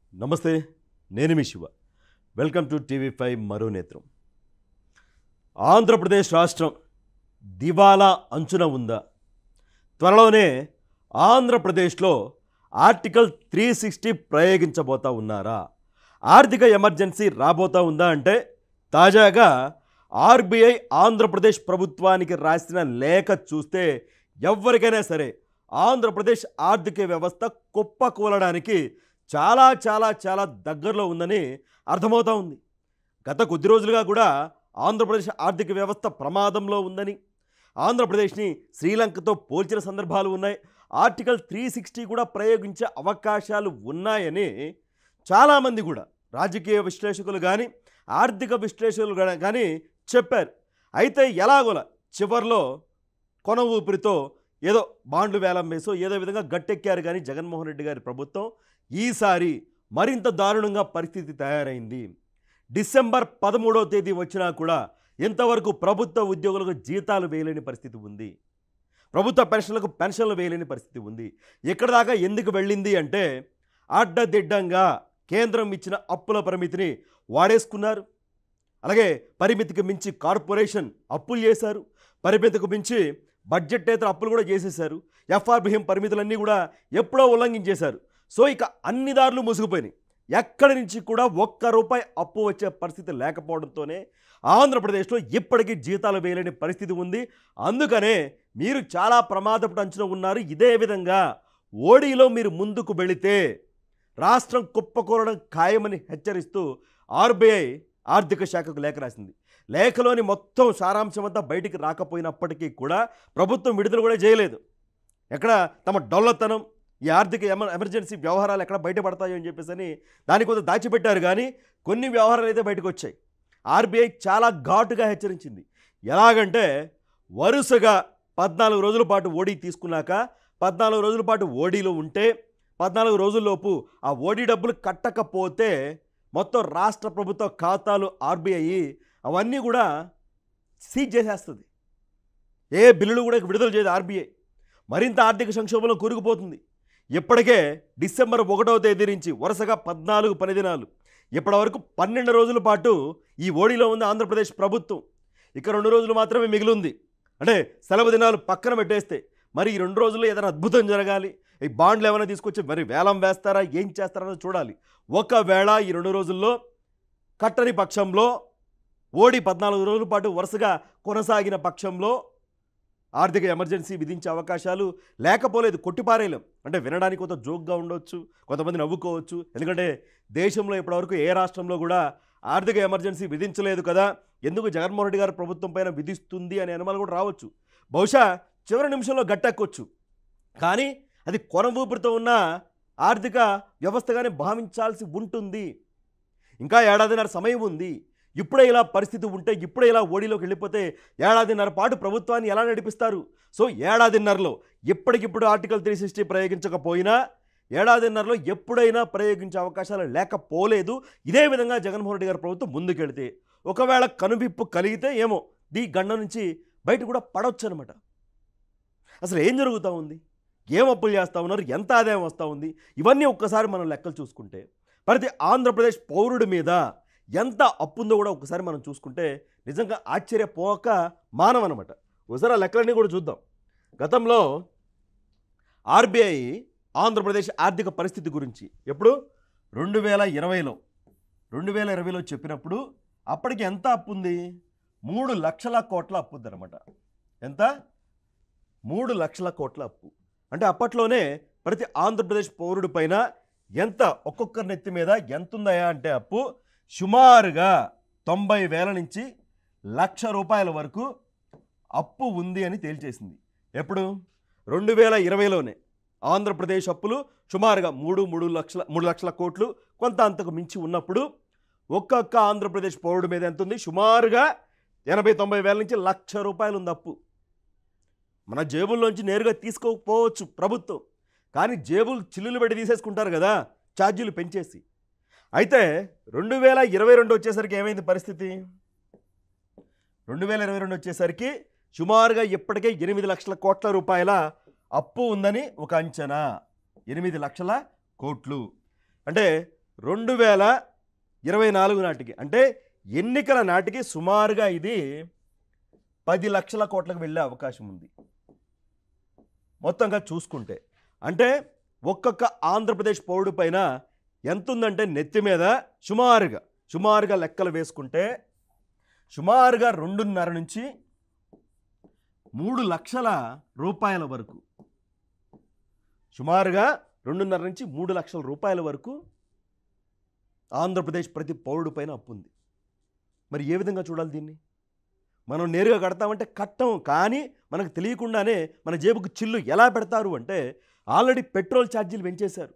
నమస్తే నేను మీ Shiva welcome to TV five మరో నేత్రం ఆంధ్రప్రదేశ్ రాష్ట్రం దివాలా అంచున ఉందా త్వరలోనే ఆంధ్రప్రదేశ్లో ఆర్టికల్ త్రీ సిక్స్టీ ప్రయోగించబోతా ఉన్నారా ఆర్థిక ఎమర్జెన్సీ రాబోతా ఉందా అంటే తాజాగా ఆర్బీఐ ఆంధ్రప్రదేశ్ ప్రభుత్వానికి రాసిన లేఖ చూస్తే ఎవరికైనా సరే ఆంధ్రప్రదేశ్ ఆర్థిక వ్యవస్థ కుప్పకూలడానికి చాలా చాలా చాలా దగ్గరలో ఉందని అర్థమవుతా ఉంది గత కొద్ది రోజులుగా కూడా ఆంధ్రప్రదేశ్ ఆర్థిక వ్యవస్థ ప్రమాదంలో ఉందని ఆంధ్రప్రదేశ్ని శ్రీలంకతో పోల్చిన సందర్భాలు ఉన్నాయి ఆర్టికల్ త్రీ సిక్స్టీ కూడా ప్రయోగించే అవకాశాలు ఉన్నాయని చాలామంది కూడా రాజకీయ విశ్లేషకులు కానీ ఆర్థిక విశ్లేషకులు గా- కానీ చెప్పారు అయితే ఎలాగోలా చివర్లో కొన ఊపిరితో ఏదో బాండ్లు వేలం వేసో ఏదో విధంగా గట్టెక్కారు కానీ జగన్మోహన్ రెడ్డి గారి ప్రభుత్వం ఈసారి మరింత దారుణంగా పరిస్థితి తయారైంది డిసెంబర్ పదమూడవ తేదీ వచ్చినా కూడా ఇంతవరకు ప్రభుత్వ ఉద్యోగులకు జీతాలు వేయలేని పరిస్థితి ఉంది ప్రభుత్వ పెన్షన్లకు పెన్షన్లు వేయలేని పరిస్థితి ఉంది ఎక్కడ దాకా ఎందుకు వెళ్ళింది అంటే అడ్డదిడ్డంగా కేంద్రం ఇచ్చిన అప్పుల పరిమితిని వాడేసుకున్నారు అలాగే పరిమితికి మించి కార్పొరేషన్ అప్పులు చేశారు పరిమితికి మించి బడ్జెట్టేతర అప్పులు కూడా చేసేశారు ఎఫ్ఆర్బిఎం పరిమితులన్నీ కూడా ఎప్పుడో ఉల్లంఘించేశారు సో ఇక అన్ని దారులు ముసుగుపోయినాయి ఎక్కడి నుంచి కూడా ఒక్క రూపాయి అప్పు వచ్చే పరిస్థితి లేకపోవడంతోనే ఆంధ్రప్రదేశ్లో ఇప్పటికీ జీతాలు వేయలేని పరిస్థితి ఉంది అందుకనే మీరు చాలా ప్రమాదపు అంచున ఉన్నారు ఇదే విధంగా ఓడిలో మీరు ముందుకు వెళితే రాష్ట్రం కుప్పకూరడం ఖాయమని హెచ్చరిస్తూ ఆర్బీఐ ఆర్థిక శాఖకు లేఖ రాసింది లేఖలోని మొత్తం సారాంశం అంతా బయటికి రాకపోయినప్పటికీ కూడా ప్రభుత్వం విడుదల కూడా చేయలేదు ఎక్కడ తమ డొల్లతనం ఈ ఆర్థిక ఎమ ఎమర్జెన్సీ వ్యవహారాలు ఎక్కడ బయటపడతాయో అని చెప్పేసి అని దాన్ని కొంత దాచిపెట్టారు కానీ కొన్ని వ్యవహారాలు అయితే బయటకు వచ్చాయి ఆర్బీఐ చాలా ఘాటుగా హెచ్చరించింది ఎలాగంటే వరుసగా పద్నాలుగు రోజుల పాటు ఓడీ తీసుకున్నాక పద్నాలుగు రోజుల పాటు ఓడీలో ఉంటే పద్నాలుగు రోజుల్లోపు ఆ ఓడీ డబ్బులు కట్టకపోతే మొత్తం రాష్ట్ర ప్రభుత్వ ఖాతాలు ఆర్బీఐ అవన్నీ కూడా సీజ్ చేసేస్తుంది ఏ బిల్లులు కూడా విడుదల చేయదు ఆర్బీఐ మరింత ఆర్థిక సంక్షోభంలో కూరుకుపోతుంది ఇప్పటికే డిసెంబర్ ఒకటవ తేదీ నుంచి వరుసగా పద్నాలుగు పని దినాలు ఇప్పటి వరకు పన్నెండు రోజుల పాటు ఈ ఓడిలో ఉంది ఆంధ్రప్రదేశ్ ప్రభుత్వం ఇక రెండు రోజులు మాత్రమే మిగిలి ఉంది అంటే సెలవు దినాలు పక్కన పెట్టేస్తే మరి ఈ రెండు రోజుల్లో ఏదైనా అద్భుతం జరగాలి ఈ బాండ్లు ఏమైనా తీసుకొచ్చి మరి వేలం వేస్తారా ఏం చేస్తారో చూడాలి ఒకవేళ ఈ రెండు రోజుల్లో కట్టని పక్షంలో ఓడి పద్నాలుగు రోజుల పాటు వరుసగా కొనసాగిన పక్షంలో ఆర్థిక ఎమర్జెన్సీ విధించే అవకాశాలు లేకపోలేదు కొట్టిపారేయలేం అంటే వినడానికి కొంత జోక్గా ఉండొచ్చు కొంతమంది నవ్వుకోవచ్చు ఎందుకంటే దేశంలో ఇప్పటివరకు ఏ రాష్ట్రంలో కూడా ఆర్థిక ఎమర్జెన్సీ విధించలేదు కదా ఎందుకు జగన్మోహన్ రెడ్డి గారి ప్రభుత్వం పైన విధిస్తుంది అనే అనుమానం కూడా రావచ్చు బహుశా చివరి నిమిషంలో గట్టెక్కొచ్చు కానీ అది కొన ఊపిరితో ఉన్న ఆర్థిక వ్యవస్థగానే భావించాల్సి ఉంటుంది ఇంకా ఏడాదిన్నర సమయం ఉంది ఇప్పుడే ఇలా పరిస్థితి ఉంటే ఇప్పుడే ఇలా ఓడిలోకి వెళ్ళిపోతే ఏడాదిన్నర పాటు ప్రభుత్వాన్ని ఎలా నడిపిస్తారు సో ఏడాదిన్నరలో ఎప్పటికిప్పుడు ఆర్టికల్ త్రీ సిక్స్టీ ప్రయోగించకపోయినా ఏడాదిన్నరలో ఎప్పుడైనా ప్రయోగించే అవకాశాలు లేకపోలేదు ఇదే విధంగా జగన్మోహన్ రెడ్డి గారి ప్రభుత్వం ముందుకెళ్తే ఒకవేళ కనువిప్పు కలిగితే ఏమో దీ గండ నుంచి బయట కూడా పడవచ్చు అనమాట అసలు ఏం జరుగుతూ ఉంది ఏం అప్పులు చేస్తూ ఉన్నారు ఎంత ఆదాయం వస్తూ ఉంది ఇవన్నీ ఒక్కసారి మనం లెక్కలు చూసుకుంటే ప్రతి ఆంధ్రప్రదేశ్ పౌరుడి మీద ఎంత అప్పు ఉందో కూడా ఒకసారి మనం చూసుకుంటే నిజంగా ఆశ్చర్యపోక మానవనమాట ఒకసారి ఆ లెక్కలన్నీ కూడా చూద్దాం గతంలో ఆర్బీఐ ఆంధ్రప్రదేశ్ ఆర్థిక పరిస్థితి గురించి ఎప్పుడు రెండు వేల ఇరవైలో రెండు వేల ఇరవైలో చెప్పినప్పుడు అప్పటికి ఎంత అప్పు ఉంది మూడు లక్షల కోట్ల అప్పు ఉందన్నమాట ఎంత మూడు లక్షల కోట్ల అప్పు అంటే అప్పట్లోనే ప్రతి ఆంధ్రప్రదేశ్ పౌరుడి పైన ఎంత ఒక్కొక్కరి నెత్తి మీద ఎంత ఉందయా అంటే అప్పు సుమారుగా తొంభై వేల నుంచి లక్ష రూపాయల వరకు అప్పు ఉంది అని తేల్చేసింది ఎప్పుడు రెండు వేల ఇరవైలోనే ఆంధ్రప్రదేశ్ అప్పులు సుమారుగా మూడు మూడు లక్షల మూడు లక్షల కోట్లు కొంత అంతకు మించి ఉన్నప్పుడు ఒక్కొక్క ఆంధ్రప్రదేశ్ పౌరుడి మీద ఎంత ఉంది సుమారుగా ఎనభై తొంభై వేల నుంచి లక్ష రూపాయలు ఉంది అప్పు మన జేబుల్లోంచి నేరుగా తీసుకోకపోవచ్చు ప్రభుత్వం కానీ జేబులు చిల్లులు పెట్టి తీసేసుకుంటారు కదా ఛార్జీలు పెంచేసి అయితే రెండు వేల ఇరవై రెండు వచ్చేసరికి ఏమైంది పరిస్థితి రెండు వేల ఇరవై రెండు వచ్చేసరికి సుమారుగా ఇప్పటికే ఎనిమిది లక్షల కోట్ల రూపాయల అప్పు ఉందని ఒక అంచనా ఎనిమిది లక్షల కోట్లు అంటే రెండు వేల ఇరవై నాలుగు నాటికి అంటే ఎన్నికల నాటికి సుమారుగా ఇది పది లక్షల కోట్లకు వెళ్ళే అవకాశం ఉంది మొత్తంగా చూసుకుంటే అంటే ఒక్కొక్క ఆంధ్రప్రదేశ్ పౌరుడు పైన ఎంత ఉందంటే నెత్తి మీద సుమారుగా సుమారుగా లెక్కలు వేసుకుంటే సుమారుగా రెండున్నర నుంచి మూడు లక్షల రూపాయల వరకు సుమారుగా రెండున్నర నుంచి మూడు లక్షల రూపాయల వరకు ఆంధ్రప్రదేశ్ ప్రతి పౌరుడు పైన అప్పు ఉంది మరి ఏ విధంగా చూడాలి దీన్ని మనం నేరుగా కడతామంటే కట్టం కానీ మనకు తెలియకుండానే మన జేబుకు చిల్లు ఎలా పెడతారు అంటే ఆల్రెడీ పెట్రోల్ ఛార్జీలు పెంచేశారు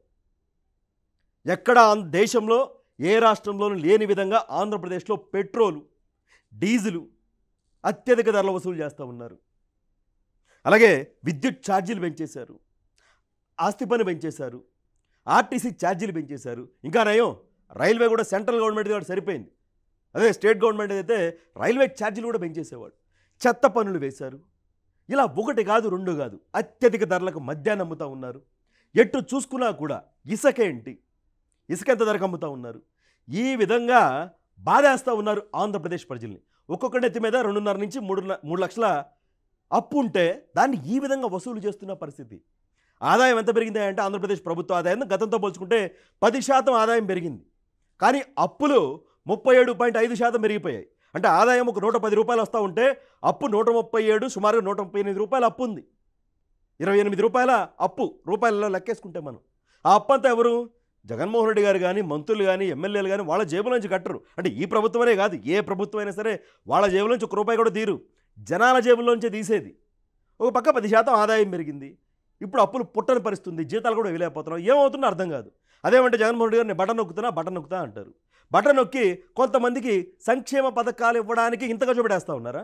ఎక్కడ ఆంధ్ర దేశంలో ఏ రాష్ట్రంలోనూ లేని విధంగా ఆంధ్రప్రదేశ్లో పెట్రోలు డీజిలు అత్యధిక ధరలు వసూలు చేస్తూ ఉన్నారు అలాగే విద్యుత్ ఛార్జీలు పెంచేశారు ఆస్తి పన్ను పెంచేశారు ఆర్టీసీ ఛార్జీలు పెంచేశారు ఇంకా నయం రైల్వే కూడా సెంట్రల్ గవర్నమెంట్ కూడా సరిపోయింది అదే స్టేట్ గవర్నమెంట్ అయితే రైల్వే ఛార్జీలు కూడా పెంచేసేవాడు చెత్త పన్నులు వేశారు ఇలా ఒకటి కాదు రెండు కాదు అత్యధిక ధరలకు మద్యాన్ని అమ్ముతూ ఉన్నారు ఎటు చూసుకున్నా కూడా ఇసుక ఏంటి ఇసుక ఎంత ధరకు అమ్ముతూ ఉన్నారు ఈ విధంగా బాధేస్తూ ఉన్నారు ఆంధ్రప్రదేశ్ ప్రజల్ని ఒక్కొక్క నెత్తి మీద రెండున్నర నుంచి మూడు మూడు లక్షల అప్పు ఉంటే దాన్ని ఈ విధంగా వసూలు చేస్తున్న పరిస్థితి ఆదాయం ఎంత పెరిగింది అంటే ఆంధ్రప్రదేశ్ ప్రభుత్వ ఆదాయం గతంతో పోల్చుకుంటే పది శాతం ఆదాయం పెరిగింది కానీ అప్పులు ముప్పై ఏడు పాయింట్ ఐదు శాతం పెరిగిపోయాయి అంటే ఆదాయం ఒక నూట పది రూపాయలు వస్తూ ఉంటే అప్పు నూట ముప్పై ఏడు సుమారుగా నూట ముప్పై ఎనిమిది రూపాయల అప్పు ఉంది ఇరవై ఎనిమిది రూపాయల అప్పు రూపాయలలో లెక్కేసుకుంటే మనం ఆ అప్పు అంతా ఎవరు జగన్మోహన్ రెడ్డి గారు కానీ మంత్రులు కానీ ఎమ్మెల్యేలు కానీ వాళ్ళ జేబుల నుంచి కట్టరు అంటే ఈ ప్రభుత్వమే కాదు ఏ ప్రభుత్వం అయినా సరే వాళ్ళ జేబుల నుంచి ఒక రూపాయి కూడా తీరు జనాల జేబుల్లోంచే తీసేది ఒక పక్క పది శాతం ఆదాయం పెరిగింది ఇప్పుడు అప్పులు పుట్టని పరిస్థితుంది జీతాలు కూడా ఇవ్వలేకపోతున్నాం ఏమవుతుందో అర్థం కాదు అదేమంటే జగన్మోహన్ రెడ్డి గారిని బటన్ నొక్కుతున్నా బటన్ నొక్కుతా అంటారు బటన్ నొక్కి కొంతమందికి సంక్షేమ పథకాలు ఇవ్వడానికి ఇంతగా చూపెడేస్తూ ఉన్నారా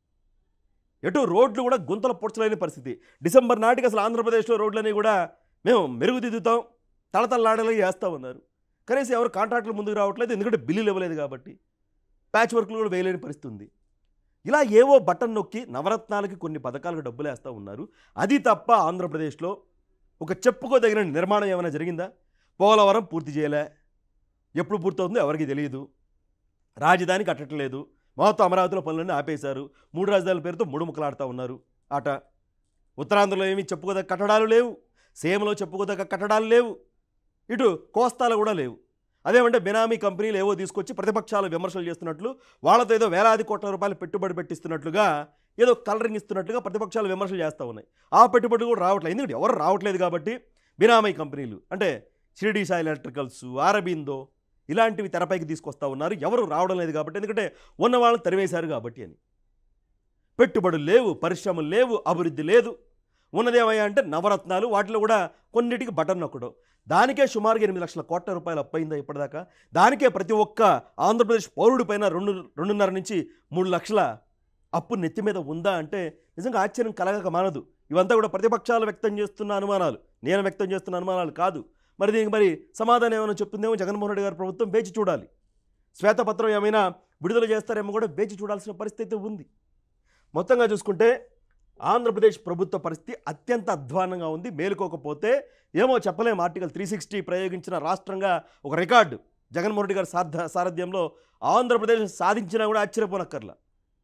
ఎటు రోడ్లు కూడా గుంతలు పొడ్చలేని పరిస్థితి డిసెంబర్ నాటికి అసలు ఆంధ్రప్రదేశ్లో రోడ్లన్నీ కూడా మేము మెరుగుదిద్దుతాం తలతల్లాడలే చేస్తూ ఉన్నారు కనీసం ఎవరు కాంట్రాక్టులు ముందుకు రావట్లేదు ఎందుకంటే బిల్లులు ఇవ్వలేదు కాబట్టి ప్యాచ్ వర్క్లు కూడా వేయలేని పరిస్థితి ఉంది ఇలా ఏవో బటన్ నొక్కి నవరత్నాలకి కొన్ని పథకాలకు డబ్బులు వేస్తూ ఉన్నారు అది తప్ప ఆంధ్రప్రదేశ్లో ఒక చెప్పుకోదగిన నిర్మాణం ఏమైనా జరిగిందా పోలవరం పూర్తి చేయలే ఎప్పుడు పూర్తవుతుందో ఎవరికి తెలియదు రాజధాని కట్టట్లేదు మొత్తం అమరావతిలో పనులన్నీ ఆపేశారు మూడు రాజధానుల పేరుతో మూడు ముక్కలాడుతూ ఉన్నారు ఆట ఉత్తరాంధ్రలో ఏమీ చెప్పుకోదగ్గ కట్టడాలు లేవు సేమలో చెప్పుకోదగ్గ కట్టడాలు లేవు ఇటు కోస్తాలు కూడా లేవు అదేమంటే బినామీ కంపెనీలు ఏవో తీసుకొచ్చి ప్రతిపక్షాలు విమర్శలు చేస్తున్నట్లు వాళ్ళతో ఏదో వేలాది కోట్ల రూపాయలు పెట్టుబడి పెట్టిస్తున్నట్లుగా ఏదో కలరింగ్ ఇస్తున్నట్లుగా ప్రతిపక్షాలు విమర్శలు చేస్తూ ఉన్నాయి ఆ పెట్టుబడులు కూడా రావట్లేదు ఎందుకంటే ఎవరు రావట్లేదు కాబట్టి బినామీ కంపెనీలు అంటే షిరిడి సాయి ఎలక్ట్రికల్స్ ఆరబిందో ఇలాంటివి తెరపైకి తీసుకొస్తా ఉన్నారు ఎవరు రావడం లేదు కాబట్టి ఎందుకంటే ఉన్న వాళ్ళని తరివేశారు కాబట్టి అని పెట్టుబడులు లేవు పరిశ్రమలు లేవు అభివృద్ధి లేదు ఉన్నదేమయ్యా అంటే నవరత్నాలు వాటిలో కూడా కొన్నిటికి బటన్ నొక్కడం దానికే సుమారుగా ఎనిమిది లక్షల కోట్ల రూపాయలు అప్పయిందా ఇప్పటిదాకా దానికే ప్రతి ఒక్క ఆంధ్రప్రదేశ్ పౌరుడి పైన రెండు రెండున్నర నుంచి మూడు లక్షల అప్పు నెత్తి మీద ఉందా అంటే నిజంగా ఆశ్చర్యం కలగక మానదు ఇవంతా కూడా ప్రతిపక్షాలు వ్యక్తం చేస్తున్న అనుమానాలు నేను వ్యక్తం చేస్తున్న అనుమానాలు కాదు మరి దీనికి మరి సమాధానం ఏమైనా చెప్తుందేమో జగన్మోహన్ రెడ్డి గారి ప్రభుత్వం వేచి చూడాలి శ్వేతపత్రం ఏమైనా విడుదల చేస్తారేమో కూడా వేచి చూడాల్సిన పరిస్థితి ఉంది మొత్తంగా చూసుకుంటే ఆంధ్రప్రదేశ్ ప్రభుత్వ పరిస్థితి అత్యంత అధ్వానంగా ఉంది మేలుకోకపోతే ఏమో చెప్పలేము ఆర్టికల్ త్రీ సిక్స్టీ ప్రయోగించిన రాష్ట్రంగా ఒక రికార్డు జగన్మోహన్ రెడ్డి గారి సాధ సారథ్యంలో ఆంధ్రప్రదేశ్ సాధించినా కూడా ఆశ్చర్యపోనక్కర్లా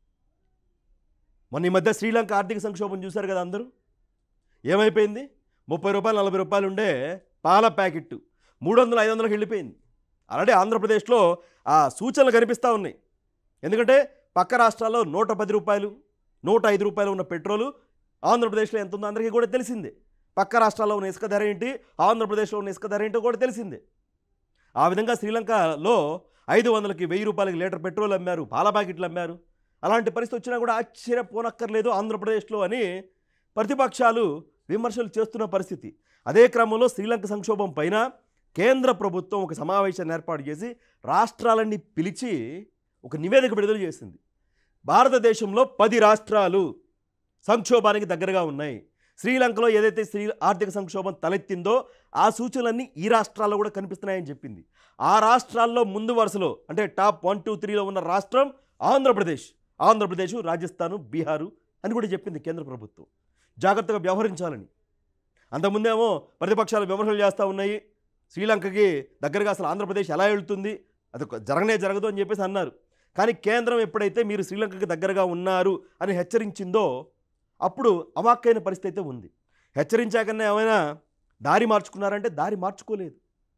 మొన్న ఈ మధ్య శ్రీలంక ఆర్థిక సంక్షోభం చూశారు కదా అందరూ ఏమైపోయింది ముప్పై రూపాయలు నలభై రూపాయలు ఉండే పాల ప్యాకెట్ మూడు వందలు ఐదు వందలకు వెళ్ళిపోయింది ఆల్రెడీ ఆంధ్రప్రదేశ్లో ఆ సూచనలు కనిపిస్తూ ఉన్నాయి ఎందుకంటే పక్క రాష్ట్రాల్లో నూట పది రూపాయలు నూట ఐదు రూపాయలు ఉన్న పెట్రోలు ఆంధ్రప్రదేశ్లో ఎంత ఉందో అందరికీ కూడా తెలిసిందే పక్క రాష్ట్రాల్లో ఉన్న ఇసుక ధర ఏంటి ఆంధ్రప్రదేశ్లో ఉన్న ఇసుక ధర ఏంటో కూడా తెలిసిందే ఆ విధంగా శ్రీలంకలో ఐదు వందలకి వెయ్యి రూపాయలకి లీటర్ పెట్రోల్ అమ్మారు పాల ప్యాకెట్లు అమ్మారు అలాంటి పరిస్థితి వచ్చినా కూడా ఆశ్చర్యపోనక్కర్లేదు ఆంధ్రప్రదేశ్లో అని ప్రతిపక్షాలు విమర్శలు చేస్తున్న పరిస్థితి అదే క్రమంలో శ్రీలంక సంక్షోభం పైన కేంద్ర ప్రభుత్వం ఒక సమావేశాన్ని ఏర్పాటు చేసి రాష్ట్రాలన్నీ పిలిచి ఒక నివేదిక విడుదల చేసింది భారతదేశంలో పది రాష్ట్రాలు సంక్షోభానికి దగ్గరగా ఉన్నాయి శ్రీలంకలో ఏదైతే శ్రీ ఆర్థిక సంక్షోభం తలెత్తిందో ఆ సూచనలన్నీ ఈ రాష్ట్రాల్లో కూడా కనిపిస్తున్నాయని చెప్పింది ఆ రాష్ట్రాల్లో ముందు వరుసలో అంటే టాప్ వన్ టూ త్రీలో ఉన్న రాష్ట్రం ఆంధ్రప్రదేశ్ ఆంధ్రప్రదేశ్ రాజస్థాను బీహారు అని కూడా చెప్పింది కేంద్ర ప్రభుత్వం జాగ్రత్తగా వ్యవహరించాలని అంతకుముందేమో ప్రతిపక్షాలు విమర్శలు చేస్తూ ఉన్నాయి శ్రీలంకకి దగ్గరగా అసలు ఆంధ్రప్రదేశ్ ఎలా వెళ్తుంది అది ఒక జరగనే జరగదు అని చెప్పేసి అన్నారు కానీ కేంద్రం ఎప్పుడైతే మీరు శ్రీలంకకి దగ్గరగా ఉన్నారు అని హెచ్చరించిందో అప్పుడు అవాక్కైన పరిస్థితి అయితే ఉంది హెచ్చరించాకన్నా ఏమైనా దారి మార్చుకున్నారంటే దారి మార్చుకోలేదు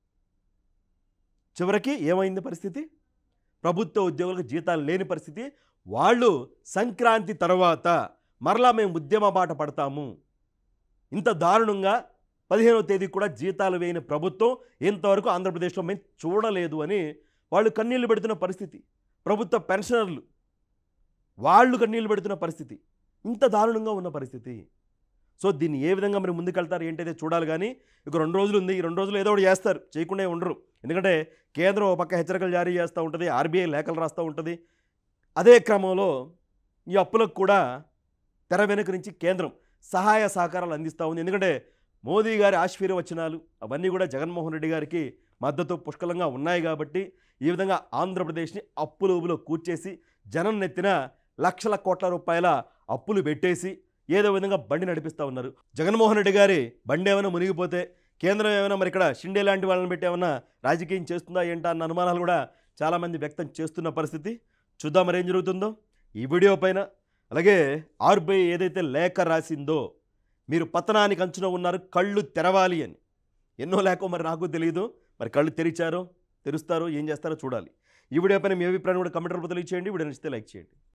చివరికి ఏమైంది పరిస్థితి ప్రభుత్వ ఉద్యోగులకు జీతాలు లేని పరిస్థితి వాళ్ళు సంక్రాంతి తర్వాత మరలా మేము ఉద్యమ బాట పడతాము ఇంత దారుణంగా పదిహేనవ తేదీ కూడా జీతాలు వేయని ప్రభుత్వం ఇంతవరకు ఆంధ్రప్రదేశ్లో మేము చూడలేదు అని వాళ్ళు కన్నీళ్లు పెడుతున్న పరిస్థితి ప్రభుత్వ పెన్షనర్లు వాళ్ళు కన్నీళ్లు పెడుతున్న పరిస్థితి ఇంత దారుణంగా ఉన్న పరిస్థితి సో దీన్ని ఏ విధంగా మరి ముందుకెళ్తారు ఏంటైతే చూడాలి కానీ ఇక రెండు రోజులు ఉంది ఈ రెండు రోజులు ఏదో ఒకటి చేస్తారు చేయకుండా ఉండరు ఎందుకంటే కేంద్రం ఒక పక్క హెచ్చరికలు జారీ చేస్తూ ఉంటుంది ఆర్బీఐ లేఖలు రాస్తూ ఉంటుంది అదే క్రమంలో ఈ అప్పులకు కూడా తెర వెనుక నుంచి కేంద్రం సహాయ సహకారాలు అందిస్తూ ఉంది ఎందుకంటే మోదీ గారి ఆశీర్వచనాలు అవన్నీ కూడా జగన్మోహన్ రెడ్డి గారికి మద్దతు పుష్కలంగా ఉన్నాయి కాబట్టి ఈ విధంగా ఆంధ్రప్రదేశ్ని అప్పుల ఊబిలో కూర్చేసి జనం నెత్తిన లక్షల కోట్ల రూపాయల అప్పులు పెట్టేసి ఏదో విధంగా బండి నడిపిస్తూ ఉన్నారు జగన్మోహన్ రెడ్డి గారి బండి ఏమైనా మునిగిపోతే కేంద్రం ఏమైనా మరి ఇక్కడ షిండే లాంటి వాళ్ళని పెట్టి ఏమైనా రాజకీయం చేస్తుందా ఏంటా అన్న అనుమానాలు కూడా చాలామంది వ్యక్తం చేస్తున్న పరిస్థితి చూద్దాం మరి ఏం జరుగుతుందో ఈ వీడియో పైన అలాగే ఆర్బీఐ ఏదైతే లేఖ రాసిందో మీరు పతనానికి అంచున ఉన్నారు కళ్ళు తెరవాలి అని ఎన్నో లేకో మరి నాకు తెలియదు మరి కళ్ళు తెరిచారో తెరుస్తారో ఏం చేస్తారో చూడాలి ఈ వీడియో పైన మీ అభిప్రాయం కూడా కమెంట్ రూపంలో తెలియచేయండి వీడియో నచ్చితే లైక్ చేయండి